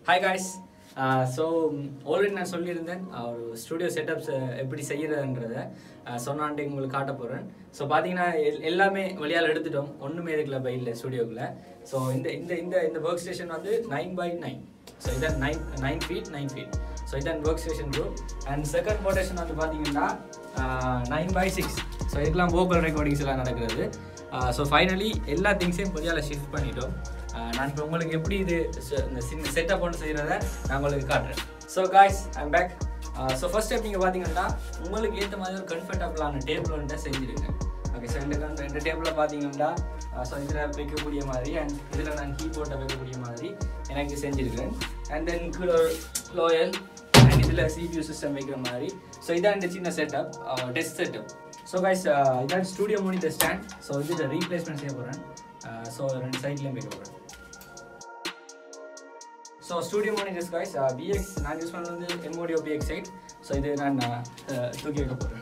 Hi guys so already நான் சொல்லியிருந்தேன் ஒரு ஸ்டுடியோ செட்டப்ஸ் எப்படி செய்யறதுன்றத சொன்னான்ட்டு உங்களுக்கு காட்ட போகிறேன் ஸோ பார்த்தீங்கன்னா எல்- எல்லாமே வழியால் எடுத்துட்டோம் ஒன்றுமே இருக்குல்ல பை இல்லை ஸ்டுடியோக்குள்ள ஸோ இந்த இந்த இந்த இந்த ஒர்க் ஸ்டேஷன் வந்து நைன் பை நைன் ஸோ இதான் nine nine feet nine feet so இதான் work station room and second portion வந்து பார்த்தீங்கன்னா நைன் பை சிக்ஸ் ஸோ இதுக்கெல்லாம் vocal ரெக்கார்டிங்ஸ் எல்லாம் நடக்கிறது ஸோ ஃபைனலி எல்லா திங்ஸையும் பொதியால் ஷிஃப்ட் பண்ணிட்டோம் ஆஹ் நான் இப்போ உங்களுக்கு எப்படி இது ச- இந்த சின்ன செட்டப் ஒன்று செய்கிறத நான் உங்களுக்கு காட்டுறேன் so guys I'm back so first step நீங்கள் பார்த்தீங்கன்னா உங்களுக்கு ஏற்ற மாதிரி ஒரு கம்ஃபர்டபுளான டேபிள் ஒன்று செஞ்சுருங்க ஓகே ஸோ இந்த con- இந்த டேபிளில் பார்த்தீங்கன்னா ஸோ இதில் வைக்கக்கூடிய மாதிரி அண்ட் இதில் நான் கீபோர்ட்டை வைக்கக்கூடிய மாதிரி எனக்கு செஞ்சுருக்கேன் அண்ட் தென் கீழே லோயல் அண்ட் இதில் சிபியூ சிஸ்டம் வைக்கிற மாதிரி ஸோ இதான் இந்த சின்ன setup test setup so guys இதான் ஸ்டூடியோ மானிட்டர் ஸ்டாண்ட் ஸோ இதில் ரீப்ளேஸ்மெண்ட் செய்ய போகிறேன் ஸோ ரெண்டு சைட்லேயும் வைக்க போகிறேன் so studio monitors guys BX நான் யூஸ் பண்ணது வந்து எம்ஓடியோ பிஎக்ஸ் சைட் ஸோ இது நான் uh, தூக்கி வைக்க போகிறேன்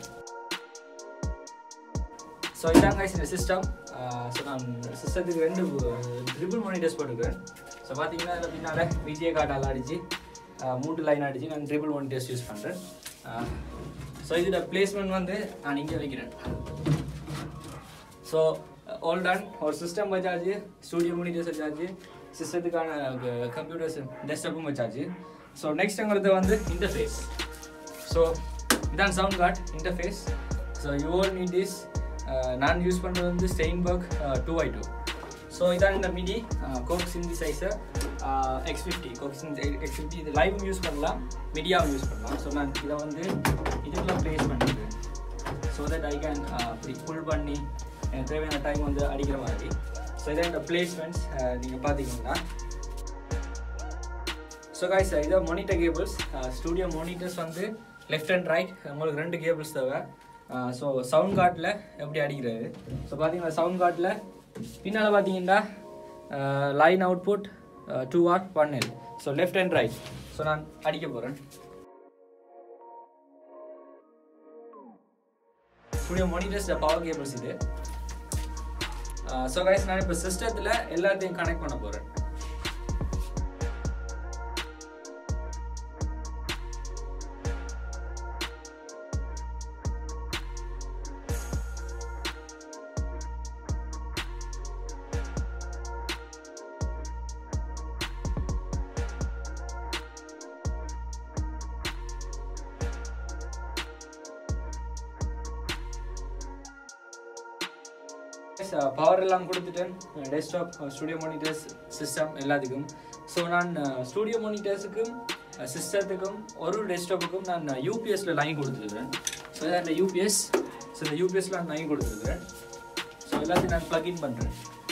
ஸோ இதான் கைஸ் இந்த சிஸ்டம் ஸோ நான் சிஸ்டத்துக்கு ரெண்டு ட்ரிபிள் மானிட்டர்ஸ் போட்டுருக்கேன் ஸோ பார்த்தீங்கன்னா அதில் பின்னால் விஜே கார்டால் அடிச்சு uh, மூன்று லைன் அடிச்சு நான் ட்ரிபிள் மானிட்டர்ஸ் யூஸ் பண்ணுறேன் ஸோ இதோட பிளேஸ்மெண்ட் வந்து நான் இங்கே வைக்கிறேன் ஸோ ஆல் டன் ஒரு சிஸ்டம் வச்சாச்சு ஸ்டூடியோ மானிட்டர்ஸ் வச்சாச்சு சிஸ்டத்துக்கான கம்ப்யூட்டர்ஸ் டெஸ்க்டாப்பும் வச்சாச்சு ஸோ நெக்ஸ்ட் எங்களுக்கு வந்து இன்டர்ஃபேஸ் ஸோ இதான் sound card interface so you old need is நான் யூஸ் பண்ணுறது வந்து ஸ்டெயின்பர்க் டூ ஐ டூ ஸோ இதான் இந்த மிடி கோக் சிந்தி சைஸர் எக்ஸ் ஃபிஃப்டி கோக் சிந்தி எக்ஸ் ஃபிஃப்டி இது லைவும் யூஸ் பண்ணலாம் மீடியாவும் யூஸ் பண்ணலாம் ஸோ நான் இதை வந்து இதுக்குள்ள ப்ளேஸ் பண்ணிருக்கேன் ஸோ தட் ஐ கேன் அப்படி புல் பண்ணி எனக்கு தேவையான டைம் வந்து அடிக்கிற மாதிரி ஸோ இதான் இந்த பிளேஸ்மெண்ட்ஸ் நீங்கள் பார்த்தீங்கன்னா ஸோ காய்ஸ் இதை மானிட்டர் கேபிள்ஸ் ஸ்டூடியோ மானிட்டர்ஸ் வந்து லெஃப்ட் அண்ட் ரைட் உங்களுக்கு ரெண்டு கேபிள்ஸ் தேவை ஸோ சவுண்ட் கார்டில் எப்படி அடிக்கிறது ஸோ பார்த்தீங்கன்னா சவுண்ட் கார்டில் பின்னால் பார்த்தீங்கன்னா line output two R one L so left and right so நான் அடிக்க போகிறேன் ஸ்டூடியோ மானிட்டர்ஸ் பவர் கேபிள்ஸ் இது ஸோ கைஸ் நான் இப்போ சிஸ்டத்தில் எல்லாத்தையும் கனெக்ட் பண்ண போகிறேன் பவர் எல்லாம் கொடுத்துட்டேன் டெஸ்க்டாப் ஸ்டூடியோ மானிட்டர்ஸ் சிஸ்டம் எல்லாத்துக்கும் ஸோ நான் ஸ்டூடியோ மானிட்டர்ஸுக்கும் சிஸ்டத்துக்கும் ஒரு டெஸ்க்டாப்புக்கும் நான் யூபிஎஸ்ல லைன் கொடுத்துருக்கிறேன் ஸோ இதான் இந்த யூபிஎஸ் ஸோ இந்த யூபிஎஸ்ல நான் லைன் கொடுத்துருக்கிறேன் ஸோ எல்லாத்தையும் நான் ப்ளக்இன் பண்ணுறேன்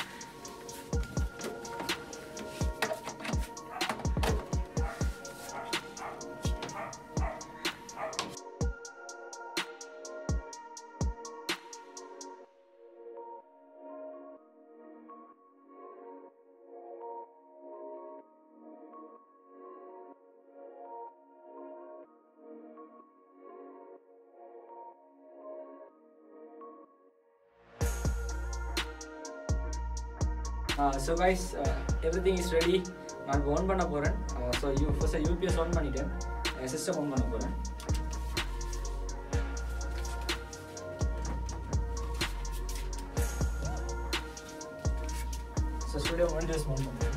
so guys everything is ready நான் ஆன் பண்ண போகிறேன் so you first UPS on பண்ணிட்டேன் சிஸ்டம் ஆன் பண்ண போகிறேன் ஸோ ஸ்டூடியோ மானிட்டர்ஸ் ஆன் பண்ணுறேன்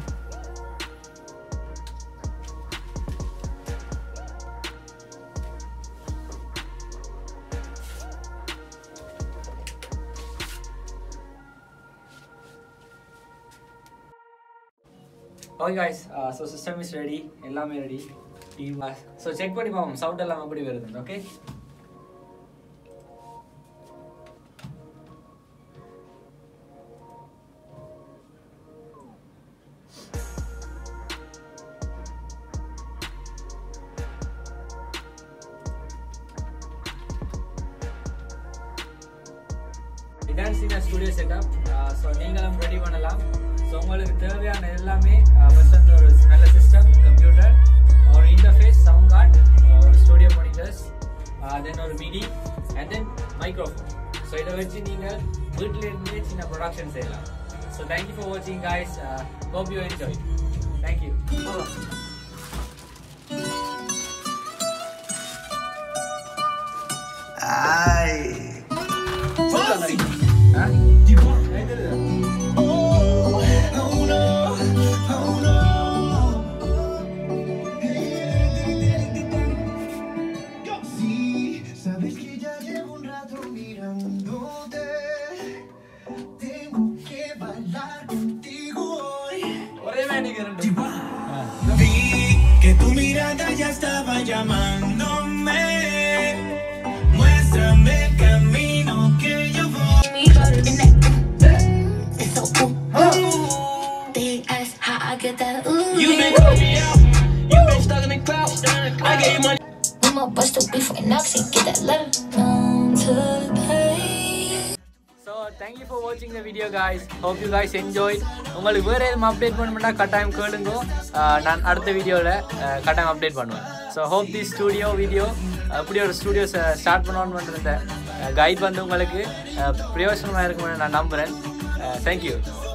okay guys so system is ready எல்லாமே ரெடி ஸோ செக் பண்ணி பார்ப்போம் சவுண்ட் எல்லாம் எப்படி வருது ஓகே இதான் சீனா ஸ்டுடியோ செட்டப் ஸோ நீங்களும் ரெடி பண்ணலாம் ஸோ உங்களுக்கு தேவையான எல்லாமே ஃபர்ஸ்ட் வந்து ஒரு நல்ல சிஸ்டம் கம்ப்யூட்டர் ஒரு இன்டர்ஃபேஸ் சவுண்ட் கார்டு ஒரு ஸ்டுடியோ மானிட்டர்ஸ் தென் ஒரு MIDI and then microphone so இதை வச்சு நீங்கள் வீட்டில் இருந்தே சின்ன ப்ரொடக்ஷன் செய்யலாம் ஸோ தேங்க்யூ ஃபார் வாட்சிங் guys hope you enjoy thank you ella estaba llamándome. Muéstrame el camino que yo voy. me harder than that. It's so ooh, ooh. They ask how I get that ooh. You been yeah. calling me out. You been stuck in the clouds. I gave you money. I'ma bust a beef with Noxy, get that letter. Down to the pay. So thank you for வாட்சிங் the video guys hope you guys enjoy உங்களுக்கு வேறு எதுவும் update பண்ணணும்னா கட்டாயம் கேளுங்க அஹ் நான் அடுத்த வீடியோவில் கட்டாயம் அப்டேட் பண்ணுவேன் so hope the studio video அப்படி ஒரு ஸ்டூடியோ ஸ்டார்ட் பண்ணணும்னு பண்ணுறத கைட் வந்து உங்களுக்கு அஹ் பிரயோஜனமாக இருக்கும்னு நான் நம்புகிறேன் தேங்க்யூ